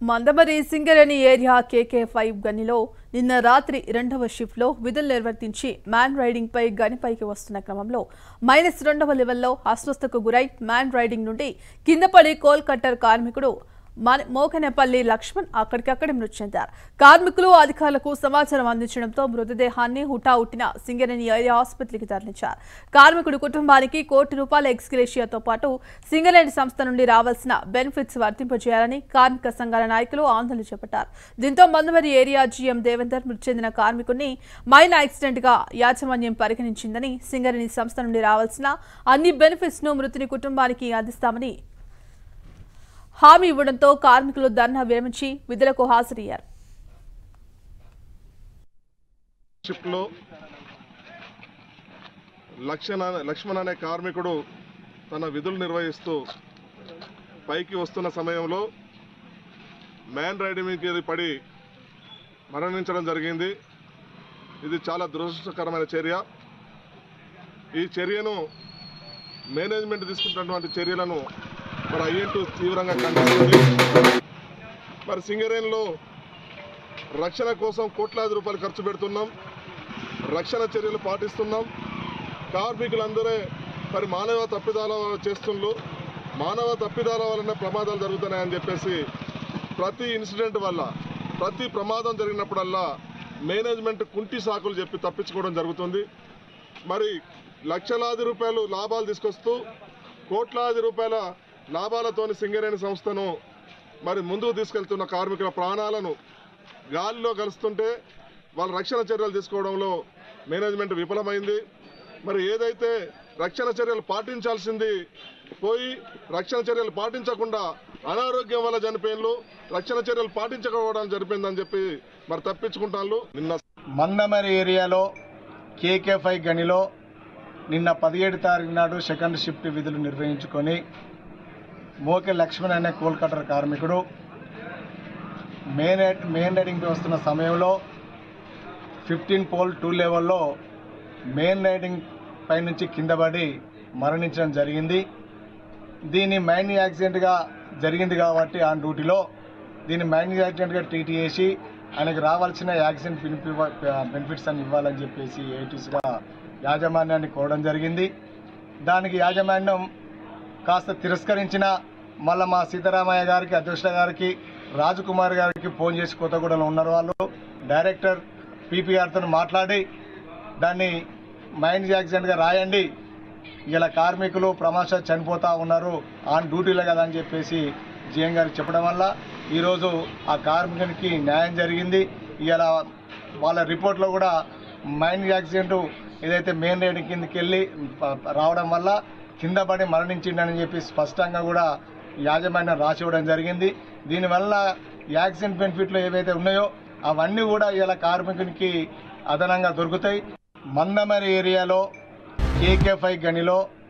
Mandamarri Singareni area KK five గనిలో నిన్న రాత్రి రెండవ షిఫ్ట్లో విధులు నిర్వర్తించి మ్యాన్ రైడింగ్ పై గనిపైకి వస్తున్న క్రమంలో మైనస్ రెండవ లెవెల్లో అస్వస్థకు గురై మ్యాన్ రైడింగ్ నుండి కిందపడి కోల్ కట్టర్ కార్మికుడు మన- మోకనేపల్లి లక్ష్మణ్ అక్కడికక్కడే మృతి చెందారు కార్మికులు అధికారులకు సమాచారం అందించడంతో మృతదేహాన్ని హుటాహుట్టిన సింగరేణి ఏరియా ఆసుపత్రికి తరలించారు కార్మికుడి కుటుంబానికి కోటి రూపాయల ఎక్స్గ్రేషియాతో పాటు సింగరేణి సంస్థ నుండి రావాల్సిన బెనిఫిట్స్ వర్తింపజేయాలని కార్మిక సంఘాల నాయకులు ఆందోళన చేపట్టారు దీంతో మందమరి ఏరియా జీఎం దేవేందర్ మృతి చెందిన కార్మికుడిని మైన్ యాక్సిడెంట్ గా యాజమాన్యం పరిగణించిందని సింగరేణి సంస్థ నుండి రావాల్సిన అన్ని బెనిఫిట్స్ ను మృతుని కుటుంబానికి అందిస్తామని హామీ ఇవ్వడంతో కార్మికులు ధర్నా విరమించి విధులకు హాజరయ్యారు షిఫ్ట్లో లక్ష్మణ లక్ష్మణ్ అనే కార్మికుడు తన విధులు నిర్వహిస్తూ పైకి వస్తున్న సమయంలో మ్యాన్ రైడింగ్ మీదకి పడి మరణించడం జరిగింది ఇది చాలా దురదృష్టకరమైన చర్య ఈ చర్యను మేనేజ్మెంట్ తీసుకుంటున్నటువంటి చర్యలను మరి ఐఎన్టు తీవ్రంగా ఖండిస్తుంది మరి సింగరేణిలో రక్షణ కోసం కోట్లాది రూపాయలు ఖర్చు పెడుతున్నాం రక్షణ చర్యలు పాటిస్తున్నాం కార్మికులందరే మరి మానవ తప్పిదాల వల్ల చేస్తుండ్రు మానవ తప్పిదాల వలన ప్రమాదాలు జరుగుతున్నాయని చెప్పేసి ప్రతి ఇన్సిడెంట్ వల్ల ప్రతి ప్రమాదం జరిగినప్పుడల్లా మేనేజ్మెంట్ కుంటి సాకులు చెప్పి తప్పించుకోవడం జరుగుతుంది మరి లక్షలాది రూపాయలు లాభాలు తీసుకొస్తూ కోట్లాది రూపాయల లాభాలతోని సింగరేణి సంస్థను మరి ముందుకు తీసుకెళ్తున్న కార్మికుల ప్రాణాలను గాలిలో కలుస్తుంటే వాళ్ళ రక్షణ చర్యలు తీసుకోవడంలో మేనేజ్మెంట్ విఫలమైంది మరి ఏదైతే రక్షణ చర్యలు పాటించాల్సింది పోయి రక్షణ చర్యలు పాటించకుండా అనారోగ్యం వల్ల చనిపోయినలు రక్షణ చర్యలు పాటించకపోవడం జరిపోయిందని చెప్పి మరి తప్పించుకుంటాను నిన్న మందమరి ఏరియాలో కేకే ఫైవ్ గనిలో నిన్న పదిహేడు తారీఖు నాడు సెకండ్ షిఫ్ట్ విధులు నిర్వహించుకొని మోకే లక్ష్మణ్ అనే కోల్కటర్ కార్మికుడు మెయిన్ రైడ్- మెయిన్ రైడింగ్కి వస్తున్న సమయంలో ఫిఫ్టీన్ పోల్ టూ లెవెల్లో మెయిన్ రైడింగ్ పైనుంచి కింద పడి మరణించడం జరిగింది దీన్ని మైన్ యాక్సిడెంట్గా జరిగింది కాబట్టి ఆన్ డ్యూటీలో దీన్ని మైన్ యాక్సిడెంట్గా ట్రీట్ చేసి ఆయనకు రావాల్సిన యాక్సిడెంట్ బెనిఫి బెనిఫిట్స్ అని ఇవ్వాలని చెప్పేసి ఏటీసీగా యాజమాన్యాన్ని కోరడం జరిగింది దానికి యాజమాన్యం కాస్త తిరస్కరించిన మళ్ళీ మా సీతారామయ్య గారికి అధ్యక్షుల గారికి రాజకుమార్ గారికి ఫోన్ చేసి కొత్తగూడలో ఉన్నారు వాళ్ళు డైరెక్టర్ పీపీఆర్తో మాట్లాడి దాన్ని మైండ్ యాక్సిడెంట్గా రాయండి ఇలా కార్మికులు ప్రమాద చనిపోతూ ఉన్నారు ఆన్ డ్యూటీలో కదా అని చెప్పేసి జిఎం గారికి చెప్పడం వల్ల ఈరోజు ఆ కార్మికునికి న్యాయం జరిగింది ఇలా వాళ్ళ రిపోర్ట్లో కూడా మైండ్ యాక్సిడెంట్ ఏదైతే మెయిన్ రైడ్ కిందకి వెళ్ళి ప- రావడం వల్ల కింద పడి మరణించిండని చెప్పి స్పష్టంగా కూడా యాజమాన్యం రాసి ఇవ్వడం జరిగింది దీనివల్ల యాక్సిడెంట్ బెనిఫిట్లు ఏవైతే ఉన్నాయో అవన్నీ కూడా ఇలా కార్మికునికి అదనంగా దొరుకుతాయి మందమరి ఏరియాలో కేకే ఫైవ్ గనిలో